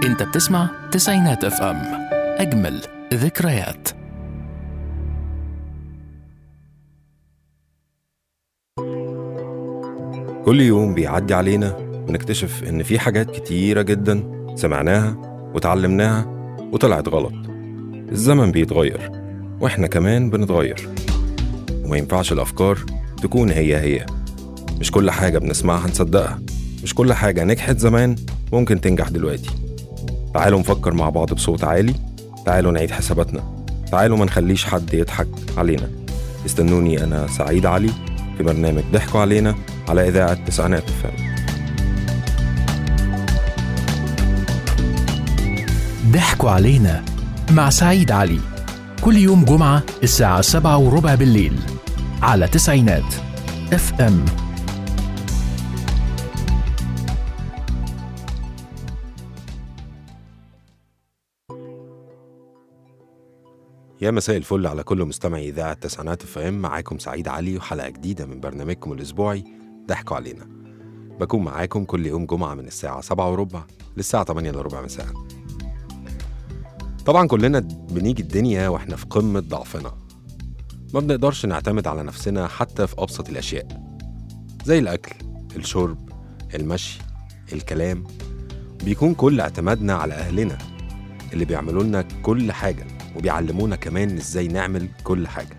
انت بتسمع تسعينات اف ام اجمل ذكريات كل يوم بيعدي علينا بنكتشف إن في حاجات كتيرة جدا سمعناها وتعلمناها وطلعت غلط الزمن بيتغير وإحنا كمان بنتغير وما ينفعش الأفكار تكون هي هي مش كل حاجة بنسمعها نصدقها مش كل حاجة نجحت زمان ممكن تنجح دلوقتي تعالوا نفكر مع بعض بصوت عالي تعالوا نعيد حساباتنا تعالوا ما نخليش حد يضحك علينا استنوني أنا سعيد علي في برنامج ضحكوا علينا على إذاعة تسعينات فم ضحكوا علينا مع سعيد علي كل يوم جمعة الساعة سبعة وربع بالليل على تسعينات اف ام يا مساء الفل على كل مستمعي إذاعة تسعينات فم معاكم سعيد علي وحلقة جديدة من برنامجكم الأسبوعي ضحكوا علينا بكون معاكم كل يوم جمعة من الساعة سبعة وربع للساعة 8 إلا ربع مساء طبعا كلنا بنيجي الدنيا واحنا في قمة ضعفنا ما بنقدرش نعتمد على نفسنا حتى في أبسط الأشياء زي الأكل الشرب المشي الكلام بيكون كل اعتمادنا على أهلنا اللي بيعملوا لنا كل حاجة وبيعلمونا كمان ازاي نعمل كل حاجة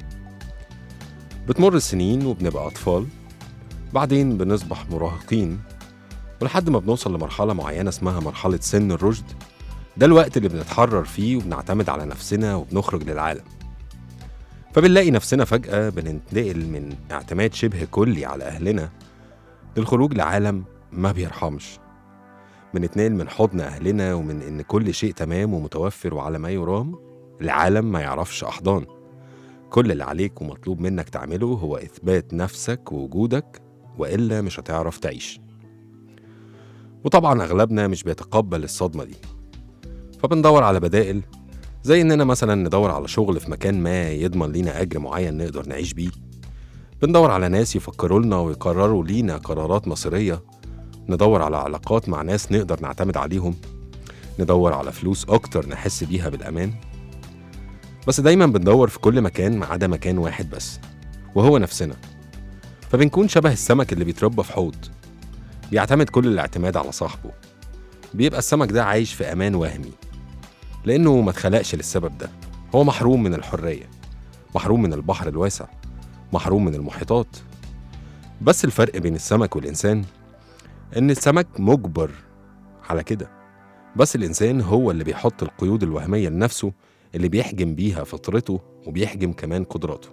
بتمر السنين وبنبقى أطفال بعدين بنصبح مراهقين ولحد ما بنوصل لمرحلة معينة اسمها مرحلة سن الرشد ده الوقت اللي بنتحرر فيه وبنعتمد على نفسنا وبنخرج للعالم فبنلاقي نفسنا فجأة بننتقل من اعتماد شبه كلي على أهلنا للخروج لعالم ما بيرحمش بنتنقل من حضن أهلنا ومن إن كل شيء تمام ومتوفر وعلى ما يرام العالم ما يعرفش أحضان كل اللي عليك ومطلوب منك تعمله هو إثبات نفسك ووجودك وإلا مش هتعرف تعيش وطبعا أغلبنا مش بيتقبل الصدمة دي فبندور على بدائل زي إننا مثلا ندور على شغل في مكان ما يضمن لينا أجر معين نقدر نعيش بيه بندور على ناس يفكروا لنا ويقرروا لينا قرارات مصيرية ندور على علاقات مع ناس نقدر نعتمد عليهم ندور على فلوس أكتر نحس بيها بالأمان بس دايما بندور في كل مكان ما عدا مكان واحد بس وهو نفسنا فبنكون شبه السمك اللي بيتربى في حوض بيعتمد كل الاعتماد على صاحبه بيبقى السمك ده عايش في أمان وهمي لأنه ما اتخلقش للسبب ده هو محروم من الحرية محروم من البحر الواسع محروم من المحيطات بس الفرق بين السمك والإنسان إن السمك مجبر على كده بس الإنسان هو اللي بيحط القيود الوهمية لنفسه اللي بيحجم بيها فطرته وبيحجم كمان قدراته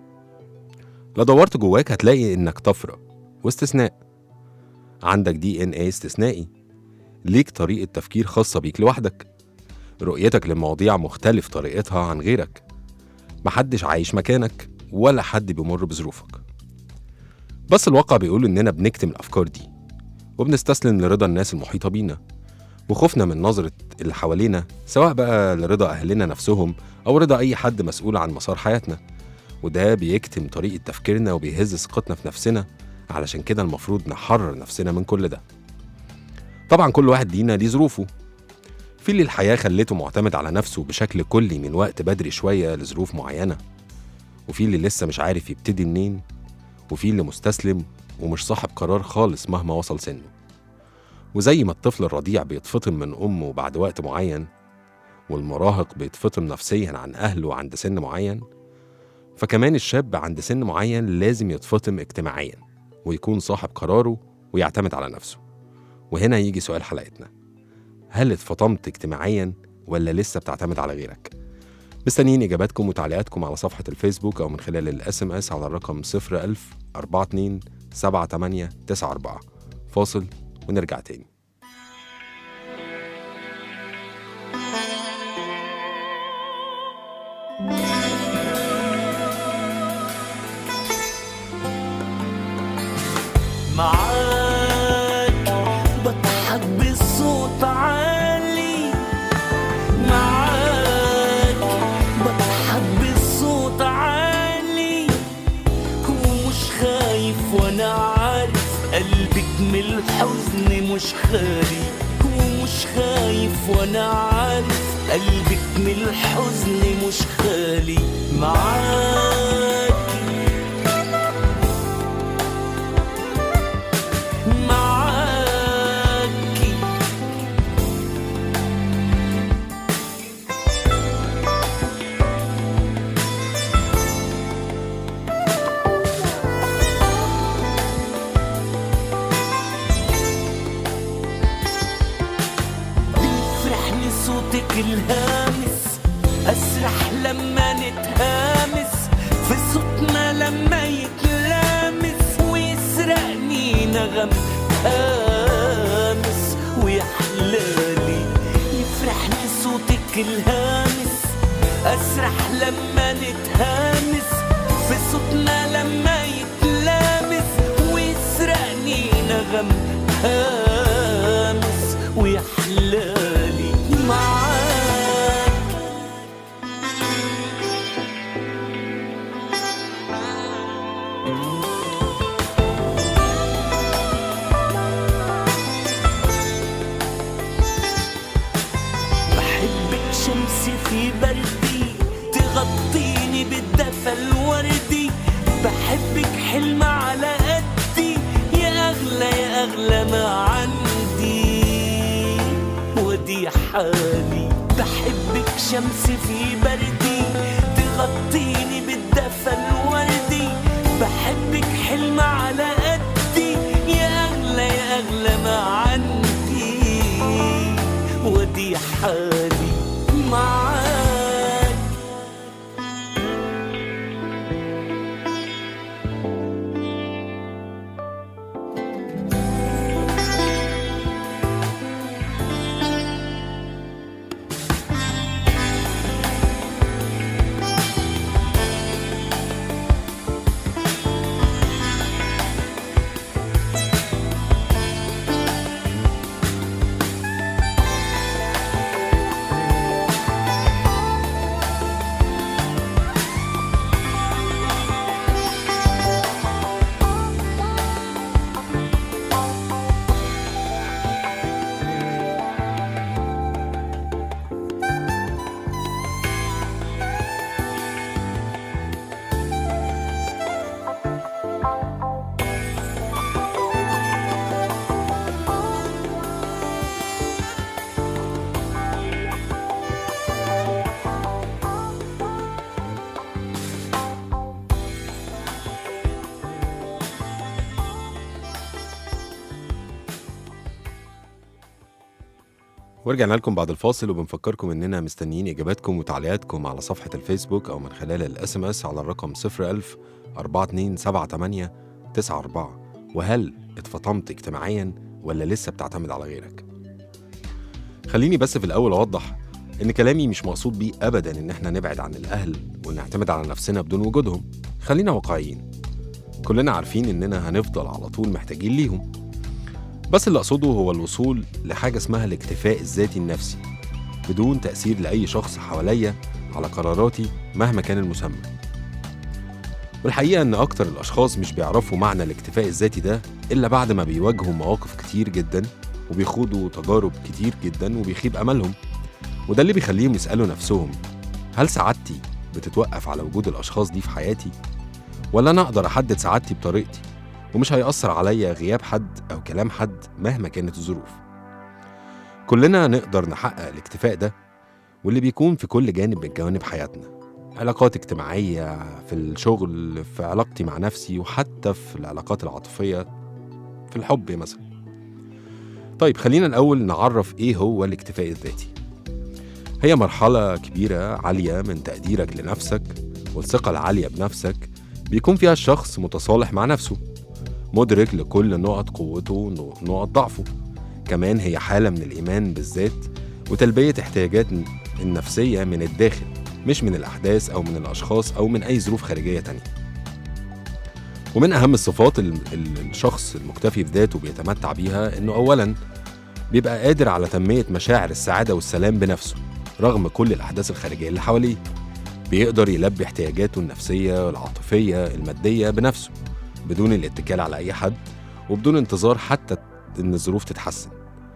لو دورت جواك هتلاقي إنك طفرة واستثناء عندك دي إن إيه استثنائي ليك طريقة تفكير خاصة بيك لوحدك رؤيتك للمواضيع مختلف طريقتها عن غيرك محدش عايش مكانك ولا حد بيمر بظروفك بس الواقع بيقول إننا بنكتم الأفكار دي وبنستسلم لرضا الناس المحيطة بينا وخوفنا من نظرة اللي حوالينا سواء بقى لرضا أهلنا نفسهم أو رضا أي حد مسؤول عن مسار حياتنا وده بيكتم طريقة تفكيرنا وبيهز ثقتنا في نفسنا علشان كده المفروض نحرر نفسنا من كل ده طبعا كل واحد لينا ليه ظروفه في اللي الحياة خلته معتمد على نفسه بشكل كلي من وقت بدري شوية لظروف معينة وفي اللي لسه مش عارف يبتدي منين وفي اللي مستسلم ومش صاحب قرار خالص مهما وصل سنه وزي ما الطفل الرضيع بيتفطم من أمه بعد وقت معين والمراهق بيتفطم نفسيا عن أهله عند سن معين فكمان الشاب عند سن معين لازم يتفطم اجتماعيا ويكون صاحب قراره ويعتمد على نفسه وهنا يجي سؤال حلقتنا هل اتفطمت اجتماعيا ولا لسه بتعتمد على غيرك؟ مستنيين إجاباتكم وتعليقاتكم على صفحة الفيسبوك أو من خلال الاس ام اس على الرقم 01000 42 78 94 فاصل ونرجع تاني معاك بضحك بصوت عالي معاك بضحك بصوت عالي ومش خايف وانا عارف قلبك من الحزن مش خالي ومش خايف وانا عارف قلبك من الحزن مش خالي معاكي معاكي بيفرحني صوتك الهامس اسرح لما نتهامس في صوتنا لما يتلامس ويسرقني نغم هامس ويحلالي يفرحني صوتك الهامس اسرح لما نتهامس في صوتنا لما يتلامس ويسرقني نغم هامس ويحلالي معاك بحبك شمسي في بردي تغطيني بالدفى الوردي بحبك حلم على قدي يا أغلى يا أغلى ما عندي ودي حالي بحبك شمسي في بردي تغطيني بالدفى الوردي بحبك حلم على قدي يا أغلى يا أغلى ما عندي ودي حالي معاك ورجعنا لكم بعد الفاصل وبنفكركم اننا مستنيين اجاباتكم وتعليقاتكم على صفحه الفيسبوك او من خلال الاس ام اس على الرقم 01000 4278 94 وهل اتفطمت اجتماعيا ولا لسه بتعتمد على غيرك خليني بس في الاول اوضح ان كلامي مش مقصود بيه ابدا ان احنا نبعد عن الاهل ونعتمد على نفسنا بدون وجودهم خلينا واقعيين كلنا عارفين اننا هنفضل على طول محتاجين ليهم بس اللي أقصده هو الوصول لحاجة اسمها الاكتفاء الذاتي النفسي بدون تأثير لأي شخص حواليا على قراراتي مهما كان المسمى والحقيقة إن أكتر الأشخاص مش بيعرفوا معنى الاكتفاء الذاتي ده إلا بعد ما بيواجهوا مواقف كتير جدا وبيخوضوا تجارب كتير جدا وبيخيب أملهم وده اللي بيخليهم يسألوا نفسهم هل سعادتي بتتوقف على وجود الأشخاص دي في حياتي؟ ولا أنا أقدر أحدد سعادتي بطريقتي ومش هيأثر عليا غياب حد أو كلام حد مهما كانت الظروف كلنا نقدر نحقق الاكتفاء ده واللي بيكون في كل جانب من جوانب حياتنا علاقات اجتماعية في الشغل في علاقتي مع نفسي وحتى في العلاقات العاطفية في الحب مثلا طيب خلينا الأول نعرف إيه هو الاكتفاء الذاتي هي مرحلة كبيرة عالية من تقديرك لنفسك والثقة العالية بنفسك بيكون فيها الشخص متصالح مع نفسه مدرك لكل نقط قوته ونقط ضعفه كمان هي حالة من الإيمان بالذات وتلبية احتياجات النفسية من الداخل مش من الأحداث أو من الأشخاص أو من أي ظروف خارجية تانية ومن أهم الصفات اللي الشخص المكتفي بذاته بيتمتع بيها إنه أولا بيبقى قادر على تنمية مشاعر السعادة والسلام بنفسه رغم كل الأحداث الخارجية اللي حواليه بيقدر يلبي احتياجاته النفسية والعاطفية المادية بنفسه بدون الاتكال على أي حد وبدون انتظار حتى إن الظروف تتحسن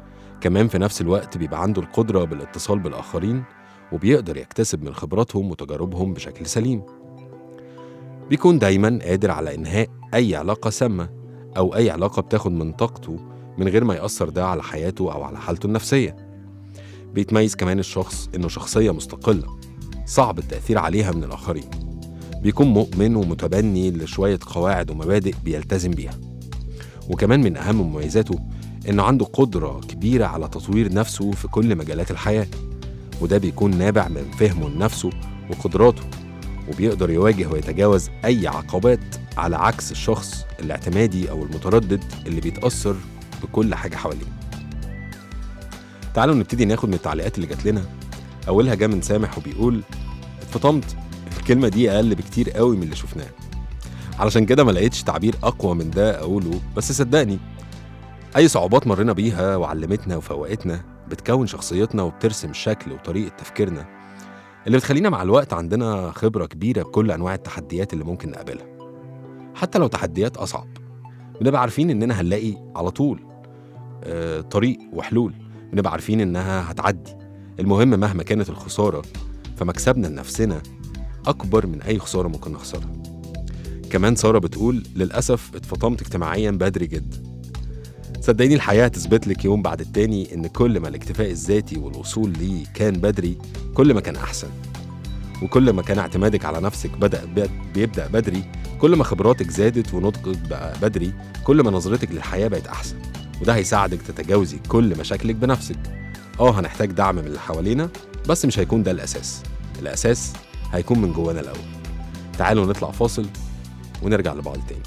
كمان في نفس الوقت بيبقى عنده القدرة بالاتصال بالآخرين وبيقدر يكتسب من خبراتهم وتجاربهم بشكل سليم بيكون دايما قادر على إنهاء أي علاقة سامة أو أي علاقة بتاخد من طاقته من غير ما يأثر ده على حياته أو على حالته النفسية بيتميز كمان الشخص إنه شخصية مستقلة صعب التأثير عليها من الآخرين بيكون مؤمن ومتبني لشوية قواعد ومبادئ بيلتزم بيها وكمان من أهم مميزاته إنه عنده قدرة كبيرة على تطوير نفسه في كل مجالات الحياة وده بيكون نابع من فهمه لنفسه وقدراته وبيقدر يواجه ويتجاوز أي عقبات على عكس الشخص الاعتمادي أو المتردد اللي بيتأثر بكل حاجة حواليه تعالوا نبتدي ناخد من التعليقات اللي جات لنا أولها جه من سامح وبيقول اتفطمت الكلمة دي أقل بكتير قوي من اللي شفناه علشان كده ما لقيتش تعبير أقوى من ده أقوله بس صدقني أي صعوبات مرينا بيها وعلمتنا وفوقتنا بتكون شخصيتنا وبترسم شكل وطريقة تفكيرنا اللي بتخلينا مع الوقت عندنا خبرة كبيرة بكل أنواع التحديات اللي ممكن نقابلها حتى لو تحديات أصعب بنبقى عارفين إننا هنلاقي على طول آه طريق وحلول بنبقى عارفين إنها هتعدي المهم مهما كانت الخسارة فمكسبنا لنفسنا أكبر من أي خسارة ممكن نخسرها كمان سارة بتقول للأسف اتفطمت اجتماعيا بدري جدا صدقيني الحياة هتثبت لك يوم بعد التاني إن كل ما الاكتفاء الذاتي والوصول ليه كان بدري كل ما كان أحسن وكل ما كان اعتمادك على نفسك بدأ بيبدأ بدري كل ما خبراتك زادت ونضجك بقى بدري كل ما نظرتك للحياة بقت أحسن وده هيساعدك تتجاوزي كل مشاكلك بنفسك اه هنحتاج دعم من اللي حوالينا بس مش هيكون ده الأساس الأساس هيكون من جوانا الأول تعالوا نطلع فاصل ونرجع لبعض تاني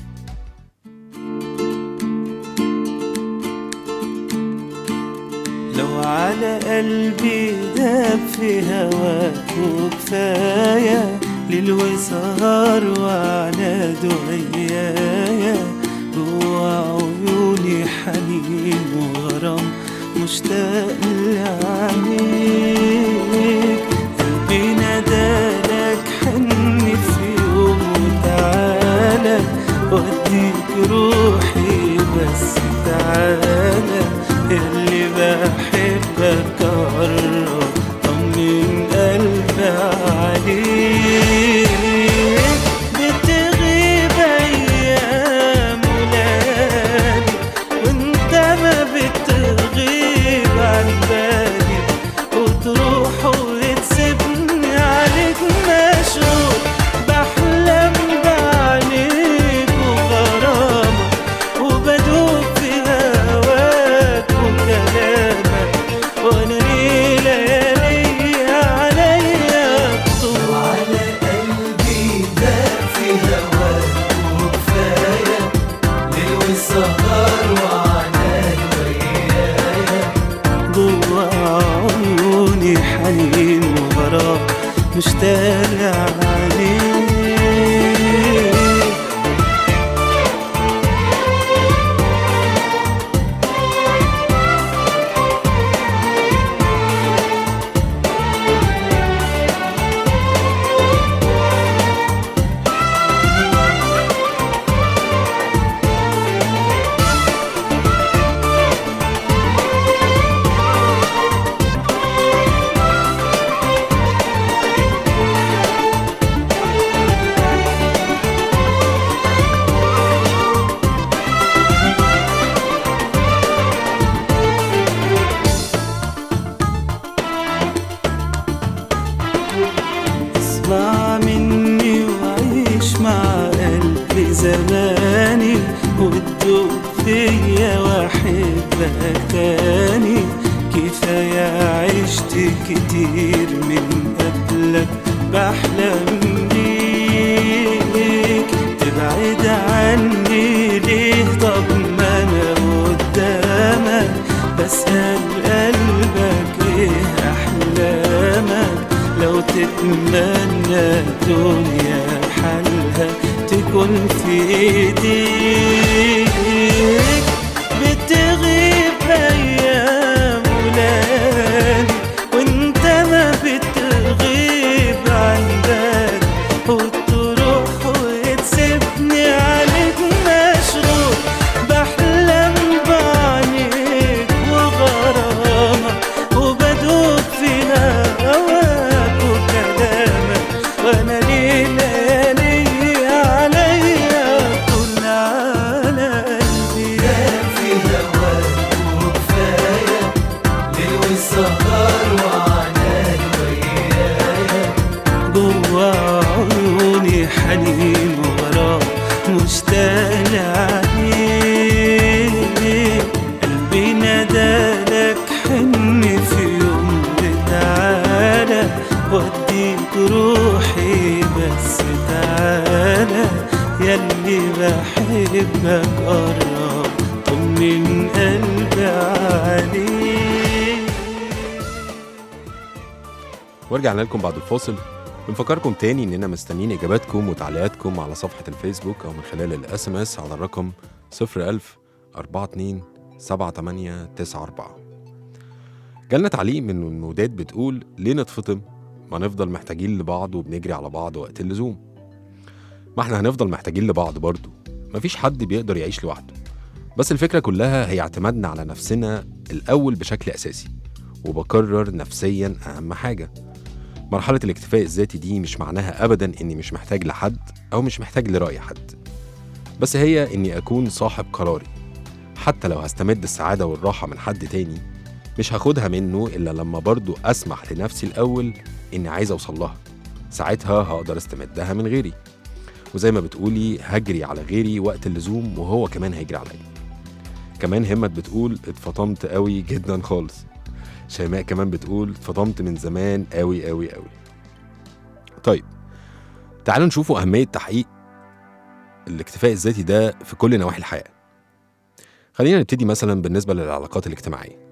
لو على قلبي داب في هواك وكفاية ليل وسهر وعلى دعيايا جوا عيوني حنين وغرام مشتاق لعينيك قلبي نادالك حن في يوم وتعالى وديك روحي بس تعالى اللي بحبك قرب طمن قلبي عليك بتغيب ايام ولادي وانت ما بتغيب عن بالي وتروح وتسيبني عليك مشغول بحلم بعينيك وغرامك وبدوب في هواك وكلامك وانا ليه ليالي عليا طول على قلبي ده في هواك وكفايه ليل والسهر وعناك ويايا جوا عيوني حنين وغرام مشتاق عليك اسمع مني وعيش مع قلبي زماني وتدوب فيا واحبك تاني كفاية عشت كتير من قبلك بحلم بيك تبعد عني ليه طب ما انا قدامك بسأل قلبك ايه احلامك لو تتمنى الدنيا حالها تكون في ايديك بتغيب ايام ولادي وانت ما بتغيب عن بالي وتروح وتسيبني عليك مشغول بحلم بعينيك وغرامك من قلبي عليه ورجعنا لكم بعد الفاصل بنفكركم تاني اننا مستنيين اجاباتكم وتعليقاتكم على صفحه الفيسبوك او من خلال الاس ام اس على الرقم 01000 42 78 94 جالنا تعليق من المودات بتقول ليه نتفطم ما نفضل محتاجين لبعض وبنجري على بعض وقت اللزوم ما احنا هنفضل محتاجين لبعض برضه مفيش حد بيقدر يعيش لوحده بس الفكرة كلها هي اعتمادنا على نفسنا الأول بشكل أساسي وبكرر نفسيا أهم حاجة مرحلة الاكتفاء الذاتي دي مش معناها أبدا إني مش محتاج لحد أو مش محتاج لرأي حد بس هي إني أكون صاحب قراري حتى لو هستمد السعادة والراحة من حد تاني مش هاخدها منه إلا لما برضو أسمح لنفسي الأول إني عايز أوصل لها ساعتها هقدر استمدها من غيري وزي ما بتقولي هجري على غيري وقت اللزوم وهو كمان هيجري عليا كمان همت بتقول اتفطمت قوي جدا خالص شيماء كمان بتقول اتفطمت من زمان قوي قوي قوي طيب تعالوا نشوفوا أهمية تحقيق الاكتفاء الذاتي ده في كل نواحي الحياة خلينا نبتدي مثلا بالنسبة للعلاقات الاجتماعية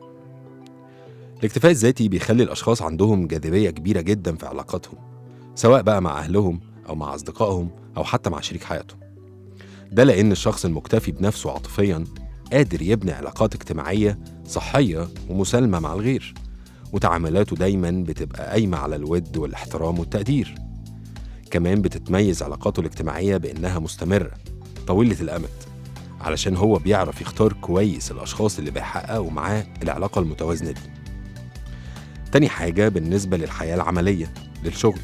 الاكتفاء الذاتي بيخلي الأشخاص عندهم جاذبية كبيرة جدا في علاقاتهم سواء بقى مع أهلهم أو مع أصدقائهم أو حتى مع شريك حياتهم ده لأن الشخص المكتفي بنفسه عاطفيا قادر يبني علاقات اجتماعية صحية ومسالمة مع الغير وتعاملاته دايما بتبقى قايمة على الود والاحترام والتقدير كمان بتتميز علاقاته الاجتماعية بإنها مستمرة طويلة الأمد علشان هو بيعرف يختار كويس الأشخاص اللي بيحققوا معاه العلاقة المتوازنة دي تاني حاجة بالنسبة للحياة العملية للشغل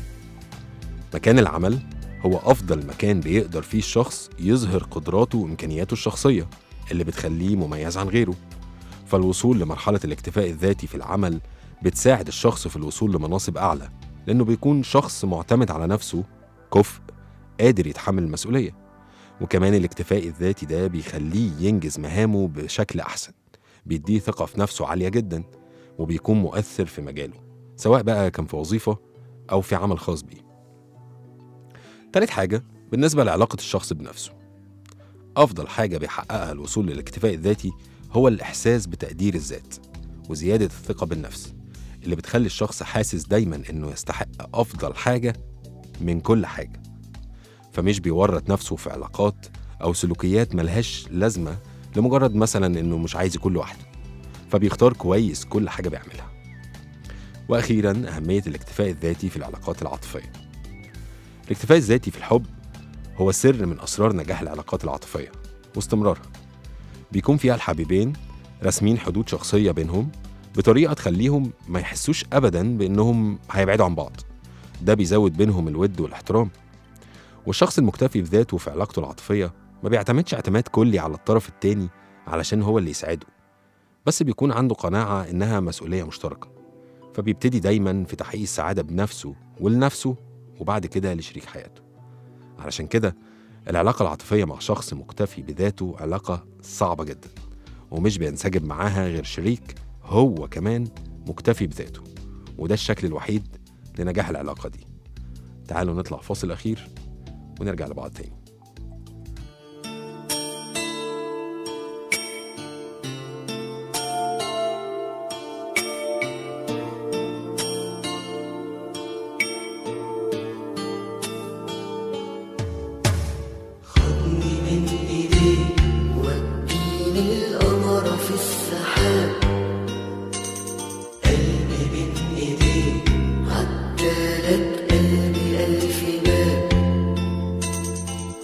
مكان العمل هو أفضل مكان بيقدر فيه الشخص يظهر قدراته وإمكانياته الشخصية اللي بتخليه مميز عن غيره فالوصول لمرحلة الاكتفاء الذاتي في العمل بتساعد الشخص في الوصول لمناصب أعلى لأنه بيكون شخص معتمد على نفسه كفء قادر يتحمل المسؤولية وكمان الاكتفاء الذاتي ده بيخليه ينجز مهامه بشكل أحسن بيديه ثقة في نفسه عالية جدا وبيكون مؤثر في مجاله سواء بقى كان في وظيفة أو في عمل خاص بيه تالت حاجة بالنسبة لعلاقة الشخص بنفسه أفضل حاجة بيحققها الوصول للاكتفاء الذاتي هو الإحساس بتقدير الذات وزيادة الثقة بالنفس اللي بتخلي الشخص حاسس دايما إنه يستحق أفضل حاجة من كل حاجة فمش بيورط نفسه في علاقات أو سلوكيات ملهاش لازمة لمجرد مثلا إنه مش عايز يكون لوحده فبيختار كويس كل حاجة بيعملها وأخيرا أهمية الاكتفاء الذاتي في العلاقات العاطفية الاكتفاء الذاتي في الحب هو سر من أسرار نجاح العلاقات العاطفية واستمرارها بيكون فيها الحبيبين راسمين حدود شخصية بينهم بطريقة تخليهم ما يحسوش أبدا بإنهم هيبعدوا عن بعض ده بيزود بينهم الود والاحترام والشخص المكتفي بذاته في علاقته العاطفية ما بيعتمدش اعتماد كلي على الطرف التاني علشان هو اللي يساعده بس بيكون عنده قناعة إنها مسؤولية مشتركة فبيبتدي دايما في تحقيق السعادة بنفسه ولنفسه وبعد كده لشريك حياته علشان كده العلاقة العاطفية مع شخص مكتفي بذاته علاقة صعبة جدا ومش بينسجم معاها غير شريك هو كمان مكتفي بذاته وده الشكل الوحيد لنجاح العلاقة دي تعالوا نطلع فاصل أخير ونرجع لبعض تاني خدني من ايديك وديني القمر في السحاب قلبي بين ايديك عدالك قلبي الف باب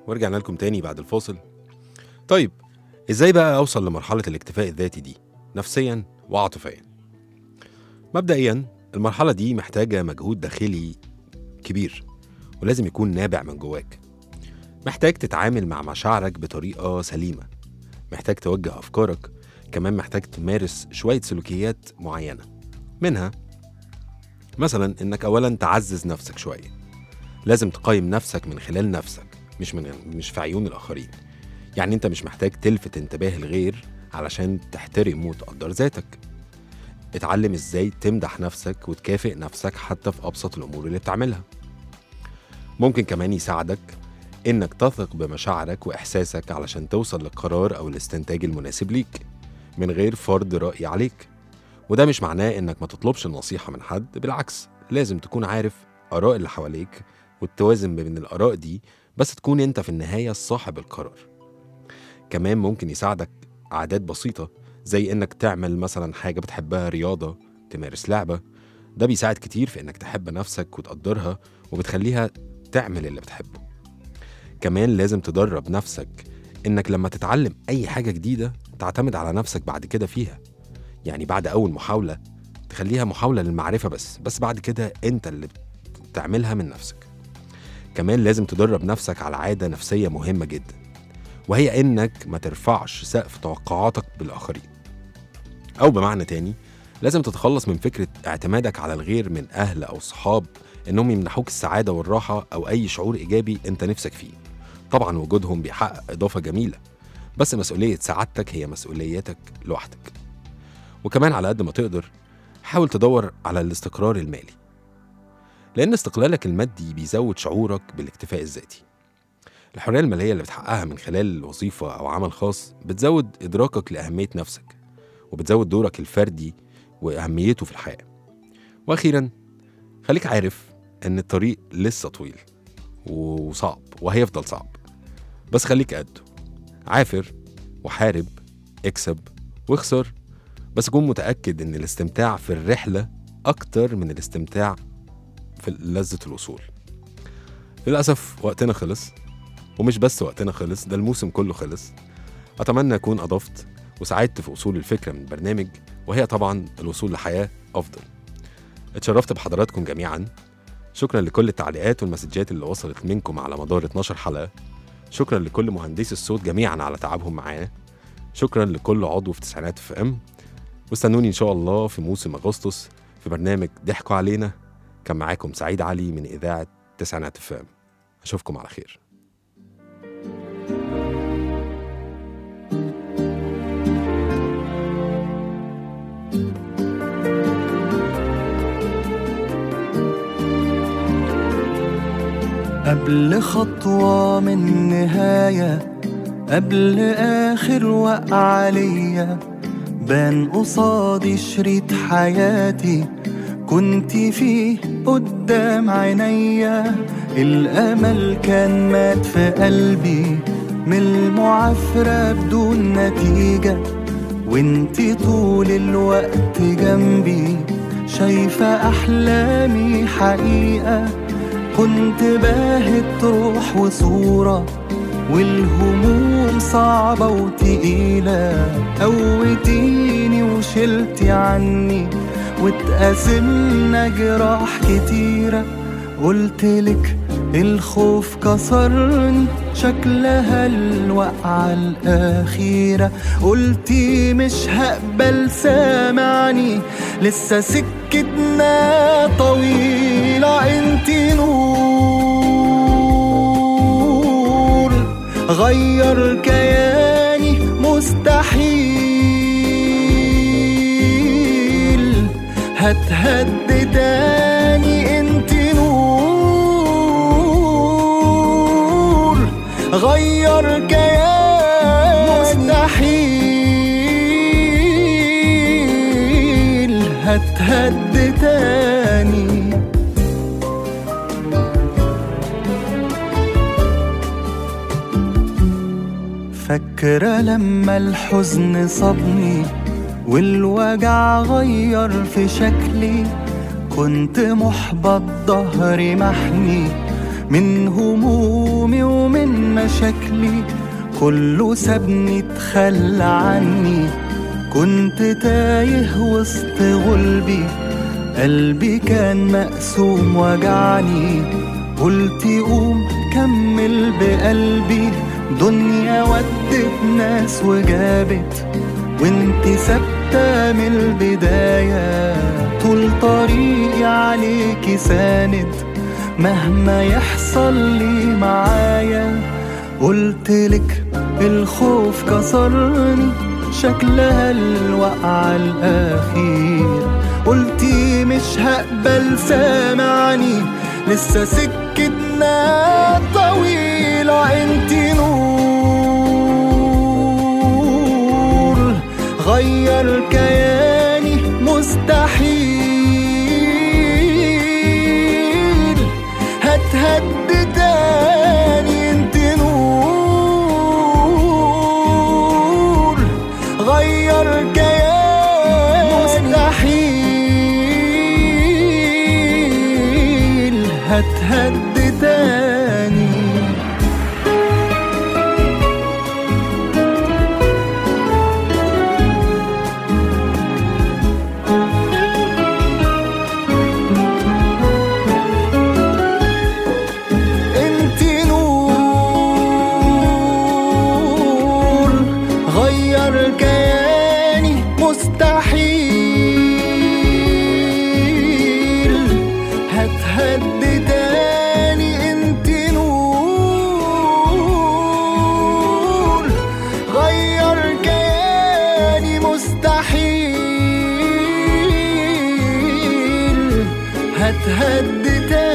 ورجعنا لكم تاني بعد الفاصل طيب ازاي بقى اوصل لمرحله الاكتفاء الذاتي دي نفسيا وعاطفيا مبدئيا المرحله دي محتاجه مجهود داخلي كبير ولازم يكون نابع من جواك محتاج تتعامل مع مشاعرك بطريقه سليمه محتاج توجه افكارك كمان محتاج تمارس شويه سلوكيات معينه منها مثلا انك اولا تعزز نفسك شويه لازم تقيم نفسك من خلال نفسك مش من مش في عيون الاخرين يعني انت مش محتاج تلفت انتباه الغير علشان تحترم وتقدر ذاتك اتعلم ازاي تمدح نفسك وتكافئ نفسك حتى في ابسط الامور اللي بتعملها ممكن كمان يساعدك انك تثق بمشاعرك واحساسك علشان توصل للقرار او الاستنتاج المناسب ليك من غير فرض راي عليك وده مش معناه انك ما تطلبش النصيحه من حد بالعكس لازم تكون عارف اراء اللي حواليك وتوازن بين الاراء دي بس تكون انت في النهايه صاحب القرار كمان ممكن يساعدك عادات بسيطه زي انك تعمل مثلا حاجه بتحبها رياضه تمارس لعبه ده بيساعد كتير في انك تحب نفسك وتقدرها وبتخليها تعمل اللي بتحبه كمان لازم تدرب نفسك انك لما تتعلم اي حاجه جديده تعتمد على نفسك بعد كده فيها يعني بعد اول محاوله تخليها محاوله للمعرفه بس بس بعد كده انت اللي بتعملها من نفسك كمان لازم تدرب نفسك على عاده نفسيه مهمه جدا وهي انك ما ترفعش سقف توقعاتك بالاخرين او بمعنى تاني لازم تتخلص من فكره اعتمادك على الغير من اهل او صحاب انهم يمنحوك السعاده والراحه او اي شعور ايجابي انت نفسك فيه طبعا وجودهم بيحقق اضافه جميله بس مسؤوليه سعادتك هي مسؤوليتك لوحدك وكمان على قد ما تقدر حاول تدور على الاستقرار المالي لان استقلالك المادي بيزود شعورك بالاكتفاء الذاتي الحريه الماليه اللي بتحققها من خلال وظيفه او عمل خاص بتزود ادراكك لاهميه نفسك وبتزود دورك الفردي واهميته في الحياه واخيرا خليك عارف ان الطريق لسه طويل وصعب وهيفضل صعب بس خليك قده عافر وحارب اكسب واخسر بس كون متأكد ان الاستمتاع في الرحلة أكتر من الاستمتاع في لذة الوصول للأسف وقتنا خلص ومش بس وقتنا خلص ده الموسم كله خلص أتمنى أكون أضفت وساعدت في وصول الفكرة من البرنامج وهي طبعا الوصول لحياة أفضل اتشرفت بحضراتكم جميعا شكرا لكل التعليقات والمسجات اللي وصلت منكم على مدار 12 حلقة شكرا لكل مهندسي الصوت جميعا على تعبهم معانا شكرا لكل عضو في تسعينات اف ام واستنوني ان شاء الله في موسم اغسطس في برنامج ضحكوا علينا كان معاكم سعيد علي من اذاعه تسعينات اف ام اشوفكم على خير قبل خطوة من نهاية قبل آخر وقعة ليا بان قصادي شريط حياتي كنت فيه قدام عينيا الأمل كان مات في قلبي من المعافرة بدون نتيجة وانتي طول الوقت جنبي شايفة أحلامي حقيقة كنت باهت روح وصورة والهموم صعبة وتقيلة قوتيني وشلتي عني واتقاسمنا جراح كتيرة قلتلك الخوف كسرني شكلها الوقعة الأخيرة قلتي مش هقبل سامعني لسه سكتنا طويلة انتي نور غير كياني مستحيل هتهد تاني انتي نور غير كياني مستحيل هتهد تاني فاكرة لما الحزن صابني والوجع غير في شكلي كنت محبط ظهري محني من همومي ومن شكلي كله سابني اتخلى عني كنت تايه وسط غلبي قلبي كان مقسوم وجعني قلت قوم كمل بقلبي دنيا ودت ناس وجابت وانت ثابتة من البداية طول طريقي عليكي ساند مهما يحصل لي معايا قلتلك الخوف كسرني شكلها الوقعة الأخير قلتي مش هقبل سامعني لسه سكتنا طويلة انتي نور غير كياني مستحيل هتهد تاني انت نور غير كياني مستحيل هتهد تاني انت نور غير كياني مستحيل هتهد تاني انت نور غير كياني مستحيل هتهد تاني